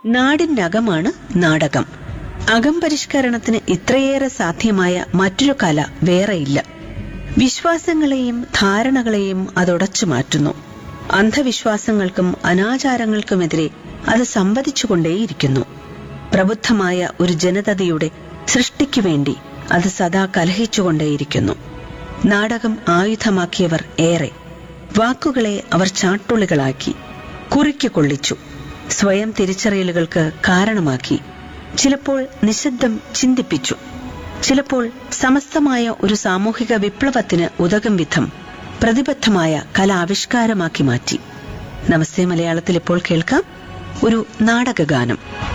നാടിനകമാണ് നാടകം അകം പരിഷ്കരണത്തിന് ഇത്രയേറെ സാധ്യമായ മറ്റൊരു കല വേറെയില്ല വിശ്വാസങ്ങളെയും ധാരണകളെയും അതൊടച്ചു മാറ്റുന്നു അന്ധവിശ്വാസങ്ങൾക്കും അനാചാരങ്ങൾക്കുമെതിരെ അത് സംവദിച്ചുകൊണ്ടേയിരിക്കുന്നു പ്രബുദ്ധമായ ഒരു ജനതയുടെ സൃഷ്ടിക്കു വേണ്ടി അത് സദാ കലഹിച്ചുകൊണ്ടേയിരിക്കുന്നു നാടകം ആയുധമാക്കിയവർ ഏറെ വാക്കുകളെ അവർ ചാട്ടുളികളാക്കി കുറിക്ക് കൊള്ളിച്ചു സ്വയം തിരിച്ചറിയലുകൾക്ക് കാരണമാക്കി ചിലപ്പോൾ നിശബ്ദം ചിന്തിപ്പിച്ചു ചിലപ്പോൾ സമസ്തമായ ഒരു സാമൂഹിക വിപ്ലവത്തിന് ഉതകും വിധം പ്രതിബദ്ധമായ കലാവിഷ്കാരമാക്കി മാറ്റി നമസ്തേ മലയാളത്തിൽ ഇപ്പോൾ കേൾക്കാം ഒരു നാടകഗാനം